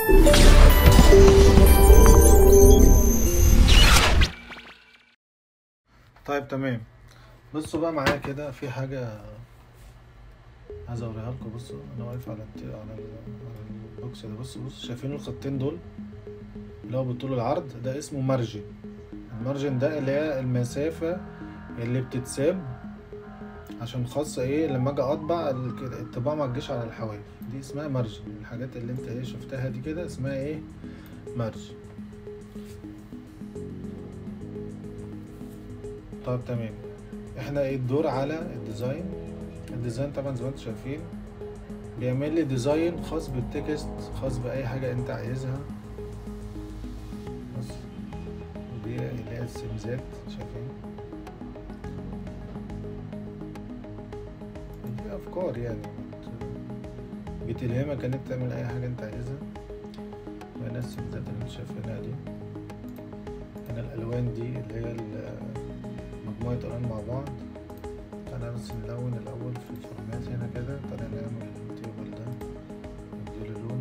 طيب تمام بصوا بقى معايا كده في حاجة عايز اوريها لكم بصوا انا واقف على الت... على, ال... على البوكس ده بصوا بصوا شايفين الخطين دول اللي هو بالطول العرض ده اسمه مارجن المارجن ده اللي هي المسافة اللي بتتساب عشان خاصة ايه لما اجي اطبع ال- الطباعة ما تجيش على الحواف دي اسمها مارجن الحاجات اللي انت ايه شفتها دي كده اسمها ايه مارجن طب تمام احنا ايه الدور على الديزاين الديزاين طبعا زي ما انتم شايفين بيعمل لي ديزاين خاص بالتكست خاص باي حاجه انت عايزها بص ودي اللي هي السمزات شايفين دي افكار يعني بت- بتلهمك انك تعمل اي حاجه انت عايزها هنا السمزات اللي انت شايفينها دي هنا الالوان دي اللي هي ال- مجموعة ألوان مع بعض تعالى بس نلون الأول في الفورمات هنا كده تعالى نعمل التيبل ده نديله لون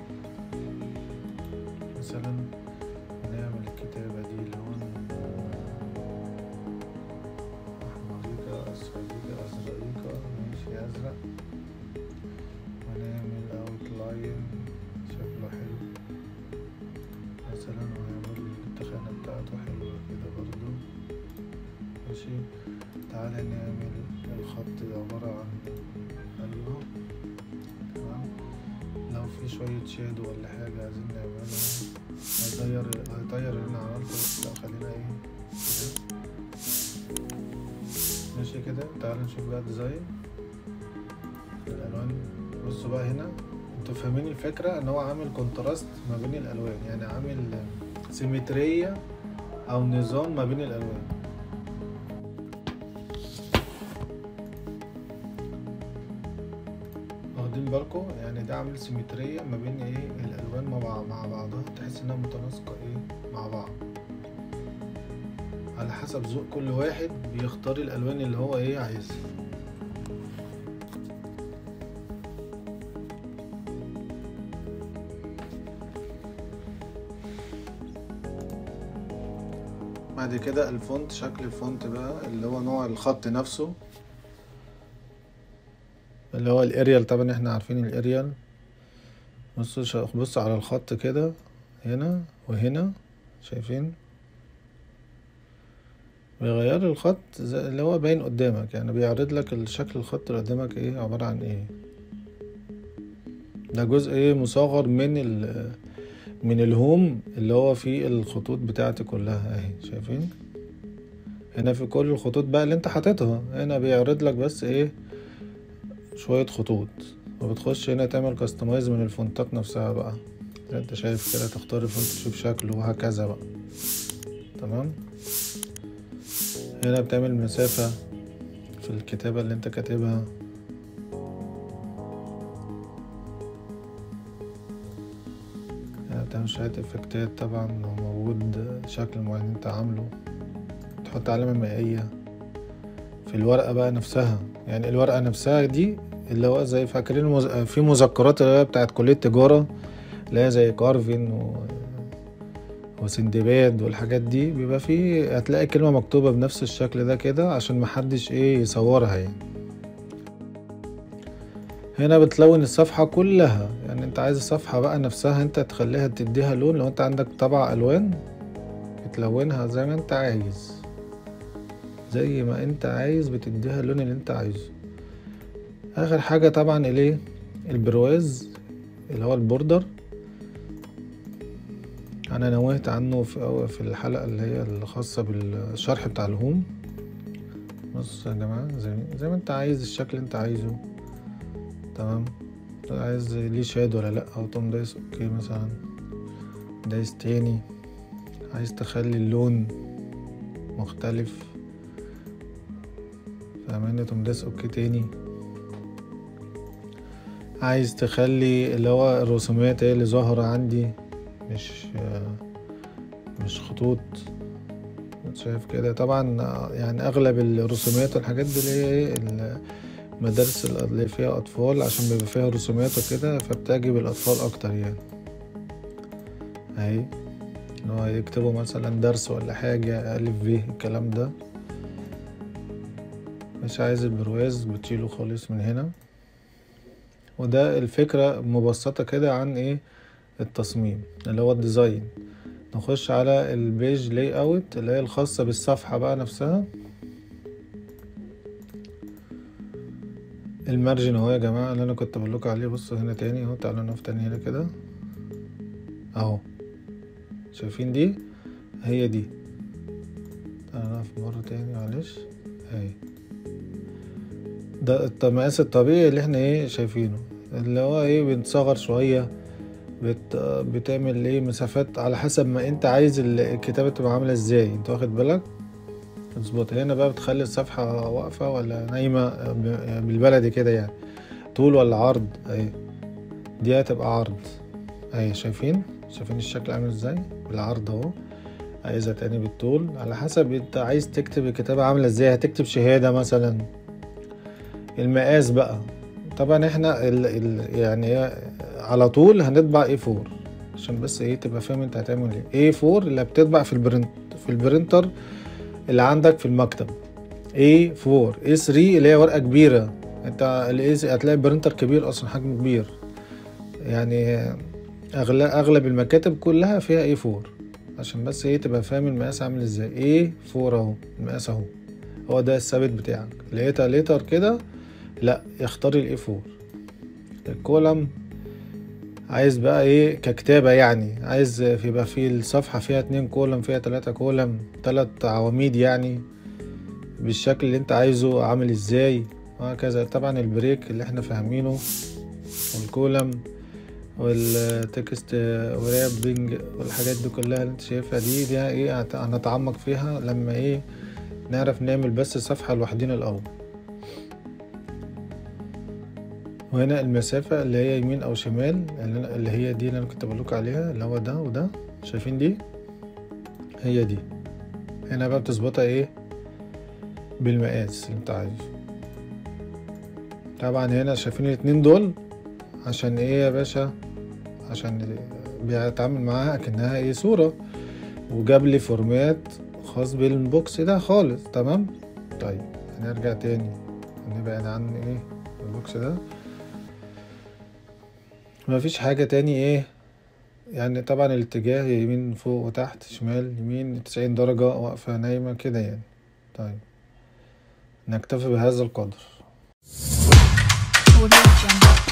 مثلا نعمل الكتابة دي لون أحمريكا أصفريكا أزرقيكا ماشي أزرق ونعمل أوتلاين شكله حلو مثلا ونعمل التخانة بتاعته حلوة كده برضو ماشي تعالى نعمل الخط ده عبارة عن أيوه تمام لو في شوية شادو ولا حاجة عايزين نعملها هيطير هيطير اللي أنا عملته بس لا خلينا ايه كده ماشي كده تعالى نشوف بقى الديزاين الألوان بصوا بقى هنا انتوا فاهمين الفكرة ان هو عامل كونتراست ما بين الألوان يعني عامل سيمترية أو نظام ما بين الألوان واخدين بالكم يعني ده عامل سيمترية ما بين ايه الالوان مع بعض مع بعضها تحس انها متناسقة ايه مع بعض على حسب ذوق كل واحد بيختار الالوان اللي هو ايه عايزها بعد كده الفونت شكل الفونت بقى اللي هو نوع الخط نفسه اللي هو الاريال طبعا احنا عارفين الاريال بصوا شا- بص على الخط كده هنا وهنا شايفين بيغير الخط زي اللي هو باين قدامك يعني بيعرض لك الشكل الخط اللي قدامك ايه عبارة عن ايه ده جزء ايه مصغر من ال من الهوم اللي هو فيه الخطوط بتاعتي كلها اهي شايفين هنا في كل الخطوط بقى اللي انت حاططها هنا بيعرض لك بس ايه شوية خطوط وبتخش هنا تعمل كاستمايز من الفونتات نفسها بقى زي انت شايف كده تختار الفونت تشوف شكله وهكذا بقى تمام هنا بتعمل مسافة في الكتابة اللي انت كاتبها هنا بتعمل شوية افكتات طبعا لو موجود شكل معين انت عامله تحط علامة مائية في الورقة بقى نفسها يعني الورقة نفسها دي اللي هو زي فاكرين المز... في مذكرات اللي هي بتاعت كلية تجارة اللي هي زي كارفين و... وسندباد والحاجات دي بيبقى في هتلاقي كلمة مكتوبة بنفس الشكل ده كده عشان محدش ايه يصورها يعني هنا بتلون الصفحة كلها يعني انت عايز الصفحة بقى نفسها انت تخليها تديها لون لو انت عندك طبع الوان بتلونها زي ما انت عايز زي ما انت عايز بتديها اللون اللي انت عايزه اخر حاجة طبعا الايه البرواز اللي هو البوردر انا نوهت عنه في أو في الحلقة اللي هي الخاصة بالشرح بتاع الهوم بص يا جماعة زي, زي ما انت عايز الشكل اللي انت عايزه تمام عايز ليه شاد ولا لا او تقوم دايس اوكي مثلا دايس تاني عايز تخلي اللون مختلف فاهماني تقوم دايس اوكي تاني عايز تخلي اللي هو الرسومات هي اللي ظاهرة عندي مش مش خطوط شايف كده طبعا يعني اغلب الرسومات والحاجات دي اللي هي ايه المدارس اللي فيها اطفال عشان بيبقى فيها رسومات وكده فبتعجب الاطفال اكتر يعني اهي ان هو يكتبوا مثلا درس ولا حاجة ألف ب الكلام ده مش عايز البرواز بتشيله خالص من هنا وده الفكرة مبسطة كده عن ايه التصميم اللي هو الديزاين نخش على البيج لاي اوت اللي هي الخاصة بالصفحة بقى نفسها المارجن اهو يا جماعة اللي انا كنت بقولكوا عليه بصوا هنا تاني اهو تعالوا نقف تاني هنا كده اهو شايفين دي هي دي تعالوا نقف مرة تاني معلش اهي ده المقاس الطبيعي اللي احنا ايه شايفينه اللي هو ايه بنصغر شوية بت... بتعمل ايه مسافات على حسب ما انت عايز الكتابة تبقى عاملة ازاي انت واخد بالك تظبط هنا بقى بتخلي الصفحة واقفة ولا نايمة ب- بالبلدي كده يعني طول ولا عرض اهي دي هتبقى عرض اهي شايفين شايفين الشكل عامل ازاي بالعرض اهو عايزها تاني بالطول على حسب انت عايز تكتب الكتابة عاملة ازاي هتكتب شهادة مثلا المقاس بقى طبعا احنا ال ال يعني على طول هنطبع اي 4 عشان بس ايه تبقى فاهم انت هتعمل ايه ايه 4 اللي بتطبع في البرنت في البرنتر اللي عندك في المكتب اي 4 اي 3 اللي هي ورقه كبيره انت الاي هتلاقي برنتر كبير اصلا حجمه كبير يعني اغلب اغلب المكاتب كلها فيها اي 4 عشان بس ايه تبقى فاهم المقاس عامل ازاي ايه 4 اهو المقاس اهو هو ده الثابت بتاعك لقيتها ليتر كده لا اختار الاي 4 الكولم عايز بقى ايه ككتابة يعني عايز يبقى في الصفحة فيها اتنين كولم فيها تلاتة كولم تلات عواميد يعني بالشكل اللي انت عايزه عامل ازاي وهكذا طبعا البريك اللي احنا فاهمينه والكولم والتكست ورابنج والحاجات دي كلها اللي انت شايفها دي دي ايه هت- هنتعمق فيها لما ايه نعرف نعمل بس صفحة لوحدنا الأول وهنا المسافة اللي هي يمين أو شمال اللي أنا- اللي هي دي اللي أنا كنت بقولك عليها اللي هو ده وده شايفين دي هي دي هنا بقى بتظبطها ايه بالمقاس اللي انت عايزه طبعا هنا شايفين الاتنين دول عشان ايه يا باشا عشان بيتعامل معاها اكنها ايه صورة وجاب لي فورمات خاص بالبوكس ده خالص تمام طيب هنرجع تاني نبعد عن ايه البوكس ده مفيش حاجة تاني ايه يعني طبعا الاتجاه يمين فوق وتحت شمال يمين تسعين درجة واقفة نايمة كده يعني طيب نكتفي بهذا القدر Audio Jungle.